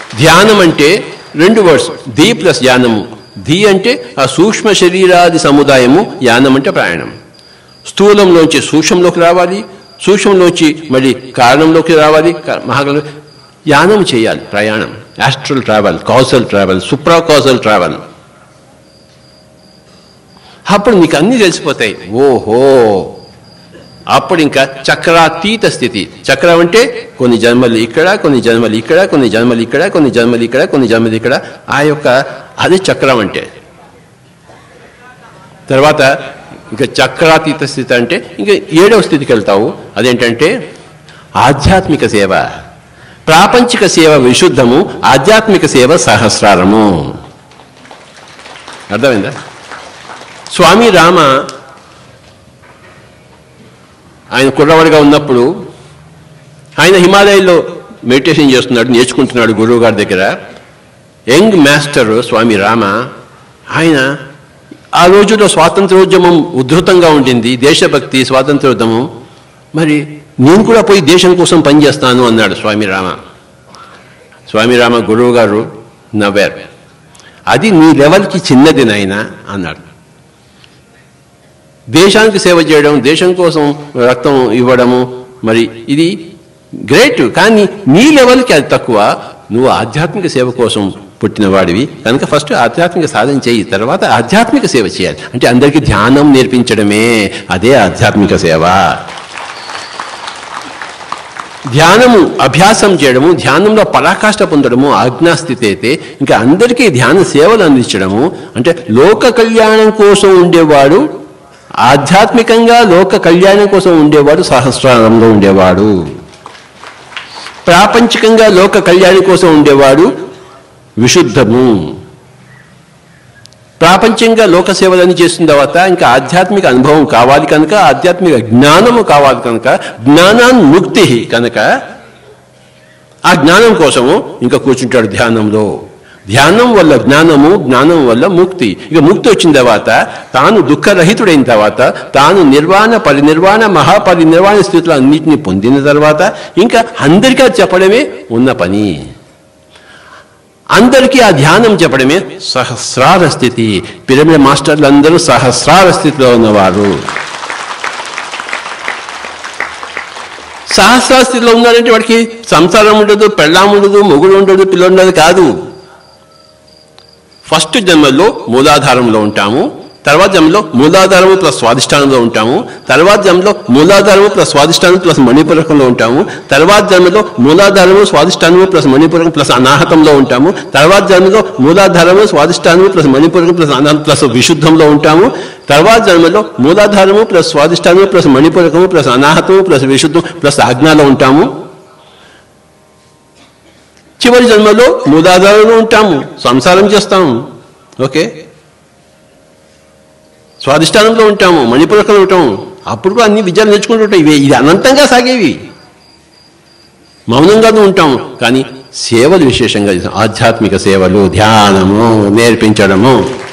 ధ్యానం అంటే రెండు వర్డ్స్ ధీ ప్లస్ యానము ధీ అంటే ఆ సూక్ష్మ శరీరాది సముదాయము యానం అంటే ప్రయాణం స్థూలంలోంచి సూక్ష్మంలోకి రావాలి సూక్ష్మంలోంచి మళ్ళీ కారణంలోకి రావాలి కా- మహాకాలం యానం చేయాలి ప్రయాణం astral travel causal travel supra causal travel అప్పుడు నీకు అన్నీ తెలిసిపోతాయి ఓహో అప్పుడు ఇంకా చక్రాతీత స్థితి చక్రం అంటే కొన్ని జన్మలు ఇక్కడ కొన్ని జన్మలు ఇక్కడ కొన్ని జన్మలు ఇక్కడ కొన్ని జన్మలు ఇక్కడ కొన్ని జన్మలు ఇక్కడ ఆ యొక్క అది చక్రం అంటే తర్వాత ఇంకా చక్రాతీత స్థితి అంటే ఇంకా ఏడవ స్థితికి వెళ్తావు అదేంటంటే ఆధ్యాత్మిక సేవ ప్రాపంచిక సేవ విశుద్ధము ఆధ్యాత్మిక సేవ సహస్రారము అర్థమైందా స్వామి రామ ఆయన కుర్రవాడిగా ఉన్నప్పుడు ఆయన హిమాలయాల్లో మెడిటేషన్ చేస్తున్నాడు నేర్చుకుంటున్నాడు గురువు గారి దగ్గర యంగ్ మాస్టర్ స్వామి రామ ఆయన ఆ రోజుల్లో స్వాతంత్రోద్యమం ఉద్ధృతంగా ఉండింది దేశభక్తి స్వాతంత్రోద్యమం మరి నేను కూడా పోయి దేశం కోసం పనిచేస్తాను అన్నాడు స్వామి రామ స్వామి రామ గురువు గారు నవ్వారు అది నీ లెవెల్కి చిన్నది నాయనా అన్నాడు దేశానికి సేవ చేయడం దేశం కోసం రక్తం ఇవ్వడము మరి ఇది గ్రేట్ కానీ నీ లెవెల్కి అది తక్కువ నువ్వు ఆధ్యాత్మిక సేవ కోసం పుట్టిన వాడివి కనుక ఫస్ట్ ఆధ్యాత్మిక సాధన చేయి తర్వాత ఆధ్యాత్మిక సేవ చేయాలి అంటే అందరికీ ధ్యానం నేర్పించడమే అదే ఆధ్యాత్మిక సేవ ధ్యానము అభ్యాసం చేయడము ధ్యానంలో పరాకాష్ట పొందడము ఆజ్ఞాస్థితి అయితే ఇంకా అందరికీ ధ్యాన సేవలు అందించడము అంటే లోక కళ్యాణం కోసం ఉండేవాడు ఆధ్యాత్మికంగా లోక కళ్యాణం కోసం ఉండేవాడు సహస్రారంలో ఉండేవాడు ప్రాపంచికంగా లోక కళ్యాణం కోసం ఉండేవాడు విశుద్ధము ప్రాపంచంగా లోక సేవలని చేసిన తర్వాత ఇంకా ఆధ్యాత్మిక అనుభవం కావాలి కనుక ఆధ్యాత్మిక జ్ఞానము కావాలి కనుక జ్ఞానాన్ముక్తి కనుక ఆ జ్ఞానం కోసము ఇంకా కూర్చుంటాడు ధ్యానంలో ధ్యానం వల్ల జ్ఞానము జ్ఞానం వల్ల ముక్తి ఇక ముక్తి వచ్చిన తర్వాత తాను దుఃఖరహితుడైన తర్వాత తాను నిర్వాణ పరినిర్వాణ మహాపరినిర్వాణ స్థితిలో అన్నిటిని పొందిన తర్వాత ఇంకా అందరికీ అది చెప్పడమే ఉన్న పని అందరికీ ఆ ధ్యానం చెప్పడమే సహస్రార స్థితి పిరమిడ్ మాస్టర్లు అందరూ సహస్రార స్థితిలో ఉన్నవారు సహస్రార స్థితిలో ఉన్నారంటే వాడికి సంసారం ఉండదు పెళ్ళాం ఉండదు మొగుడు ఉండదు పిల్లలు ఉండదు కాదు ఫస్ట్ జన్మలో మూలాధారంలో ఉంటాము తర్వాత జన్మలో మూలాధారము ప్లస్ స్వాధిష్టానంలో ఉంటాము తర్వాత జన్మలో మూలాధారము ప్లస్ స్వాధిష్టానం ప్లస్ మణిపూరకంలో ఉంటాము తర్వాత జన్మలో మూలాధారము స్వాధిష్టానము ప్లస్ మణిపూరకం ప్లస్ అనాహతంలో ఉంటాము తర్వాత జన్మలో మూలాధారము స్వాధిష్టానము ప్లస్ మణిపూరకం ప్లస్ అనాహతం ప్లస్ విశుద్ధంలో ఉంటాము తర్వాత జన్మలో మూలాధారము ప్లస్ స్వాధిష్టానము ప్లస్ మణిపూరకము ప్లస్ అనాహతము ప్లస్ విశుద్ధం ప్లస్ ఆజ్ఞాలో ఉంటాము చివరి జన్మలో మూలాధారంలో ఉంటాము సంసారం చేస్తాము ఓకే స్వాధిష్టానంలో ఉంటాము మణిపురకంలో ఉంటాము అప్పుడు కూడా అన్ని విద్యలు నేర్చుకుంటూ ఉంటాయి ఇవి ఇది అనంతంగా సాగేవి మౌనంగానూ ఉంటాము కానీ సేవలు విశేషంగా చేస్తాం. ఆధ్యాత్మిక సేవలు ధ్యానము నేర్పించడము